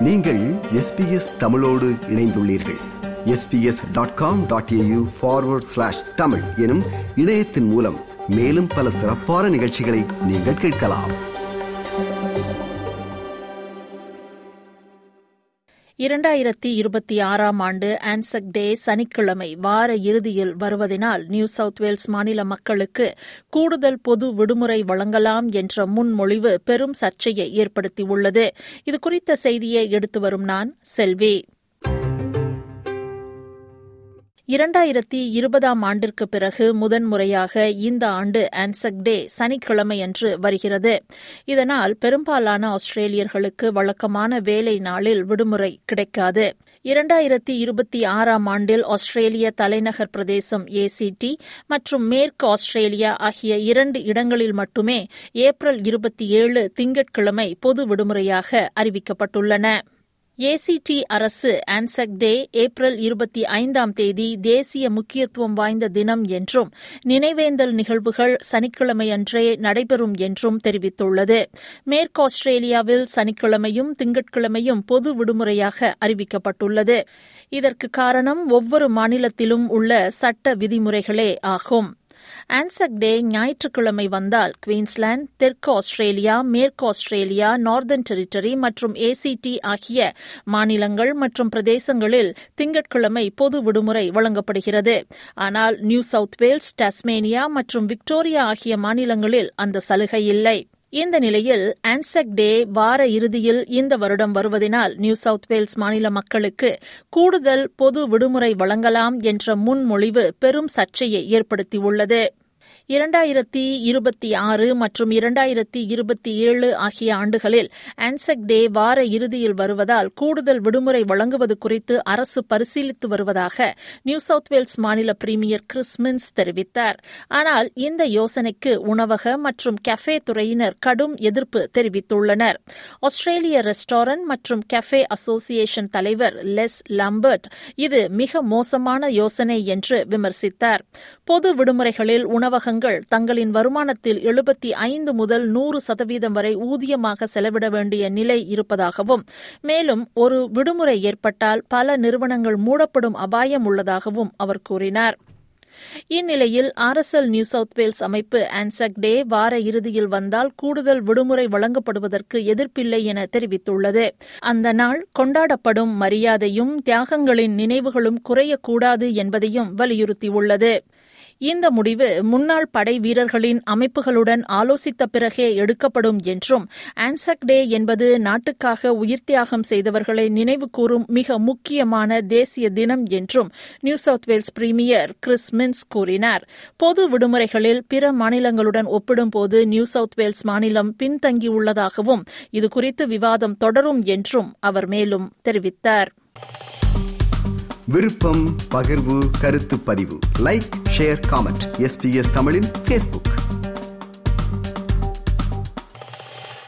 நீங்கள் எஸ்பிஎஸ் தமிழோடு இணைந்துள்ளீர்கள் SBS dot com dot AU forward slash Tamil எனும் இணையத்தின் மூலம் மேலும் பல சிறப்பான நிகழ்ச்சிகளை நீங்கள் கேட்கலாம் இரண்டாயிரத்தி இருபத்தி ஆறாம் ஆண்டு ஆன்சக் டே சனிக்கிழமை வார இறுதியில் வருவதனால் நியூ சவுத் வேல்ஸ் மாநில மக்களுக்கு கூடுதல் பொது விடுமுறை வழங்கலாம் என்ற முன்மொழிவு பெரும் சர்ச்சையை ஏற்படுத்தியுள்ளது இதுகுறித்த செய்தியை எடுத்து வரும் நான் செல்வி இரண்டாயிரத்தி இருபதாம் ஆண்டிற்கு பிறகு முதன்முறையாக இந்த ஆண்டு ஆன்சக் டே சனிக்கிழமையன்று வருகிறது இதனால் பெரும்பாலான ஆஸ்திரேலியர்களுக்கு வழக்கமான வேலை நாளில் விடுமுறை கிடைக்காது இரண்டாயிரத்தி இருபத்தி ஆறாம் ஆண்டில் ஆஸ்திரேலிய தலைநகர் பிரதேசம் ஏசிடி மற்றும் மேற்கு ஆஸ்திரேலியா ஆகிய இரண்டு இடங்களில் மட்டுமே ஏப்ரல் இருபத்தி ஏழு திங்கட்கிழமை பொது விடுமுறையாக அறிவிக்கப்பட்டுள்ளன ஏசிடி அரசு ஆன்சக் டே ஏப்ரல் இருபத்தி ஐந்தாம் தேதி தேசிய முக்கியத்துவம் வாய்ந்த தினம் என்றும் நினைவேந்தல் நிகழ்வுகள் சனிக்கிழமையன்றே நடைபெறும் என்றும் தெரிவித்துள்ளது மேற்கு ஆஸ்திரேலியாவில் சனிக்கிழமையும் திங்கட்கிழமையும் பொது விடுமுறையாக அறிவிக்கப்பட்டுள்ளது இதற்கு காரணம் ஒவ்வொரு மாநிலத்திலும் உள்ள சட்ட விதிமுறைகளே ஆகும் ஆன்சக் டே ஞாயிற்றுக்கிழமை வந்தால் குவீன்ஸ்லாந்து தெற்கு ஆஸ்திரேலியா மேற்கு ஆஸ்திரேலியா நார்தன் டெரிட்டரி மற்றும் ஏசிடி ஆகிய மாநிலங்கள் மற்றும் பிரதேசங்களில் திங்கட்கிழமை பொது விடுமுறை வழங்கப்படுகிறது ஆனால் நியூ சவுத் வேல்ஸ் டாஸ்மேனியா மற்றும் விக்டோரியா ஆகிய மாநிலங்களில் அந்த சலுகை இல்லை இந்த நிலையில் ஆன்சக் டே வார இறுதியில் இந்த வருடம் வருவதனால் நியூ சவுத் வேல்ஸ் மாநில மக்களுக்கு கூடுதல் பொது விடுமுறை வழங்கலாம் என்ற முன்மொழிவு பெரும் சர்ச்சையை ஏற்படுத்தியுள்ளது இரண்டாயிரத்தி இருபத்தி ஆறு மற்றும் இரண்டாயிரத்தி இருபத்தி ஏழு ஆகிய ஆண்டுகளில் ஆன்சக் டே வார இறுதியில் வருவதால் கூடுதல் விடுமுறை வழங்குவது குறித்து அரசு பரிசீலித்து வருவதாக நியூ சவுத் வேல்ஸ் மாநில பிரீமியர் கிறிஸ்மின்ஸ் தெரிவித்தார் ஆனால் இந்த யோசனைக்கு உணவக மற்றும் கஃபே துறையினர் கடும் எதிர்ப்பு தெரிவித்துள்ளனர் ஆஸ்திரேலிய ரெஸ்டாரண்ட் மற்றும் கஃபே அசோசியேஷன் தலைவர் லெஸ் லம்பர்ட் இது மிக மோசமான யோசனை என்று விமர்சித்தார் பொது விடுமுறைகளில் உணவகங்கள் தங்களின் வருமானத்தில் எழுபத்தி ஐந்து முதல் நூறு சதவீதம் வரை ஊதியமாக செலவிட வேண்டிய நிலை இருப்பதாகவும் மேலும் ஒரு விடுமுறை ஏற்பட்டால் பல நிறுவனங்கள் மூடப்படும் அபாயம் உள்ளதாகவும் அவர் கூறினார் இந்நிலையில் ஆர்எஸ்எல் நியூ சவுத் வேல்ஸ் அமைப்பு ஆன்சக் டே வார இறுதியில் வந்தால் கூடுதல் விடுமுறை வழங்கப்படுவதற்கு எதிர்ப்பில்லை என தெரிவித்துள்ளது அந்த நாள் கொண்டாடப்படும் மரியாதையும் தியாகங்களின் நினைவுகளும் குறையக்கூடாது என்பதையும் வலியுறுத்தியுள்ளது இந்த முடிவு முன்னாள் படை வீரர்களின் அமைப்புகளுடன் ஆலோசித்த பிறகே எடுக்கப்படும் என்றும் ஆன்சக் டே என்பது நாட்டுக்காக உயிர்த்தியாகம் செய்தவர்களை நினைவு கூறும் மிக முக்கியமான தேசிய தினம் என்றும் New South Wales premier Chris Minns கூறினார் பொது விடுமுறைகளில் பிற மாநிலங்களுடன் ஒப்பிடும்போது நியூ சவுத் வேல்ஸ் மாநிலம் பின்தங்கியுள்ளதாகவும் இதுகுறித்து விவாதம் தொடரும் என்றும் அவர் மேலும் தெரிவித்தார் விருப்பம் பகிர்வு கருத்து பதிவு லைக் ஷேர் காமெண்ட் எஸ்பிஎஸ் தமிழின் ஃபேஸ்புக்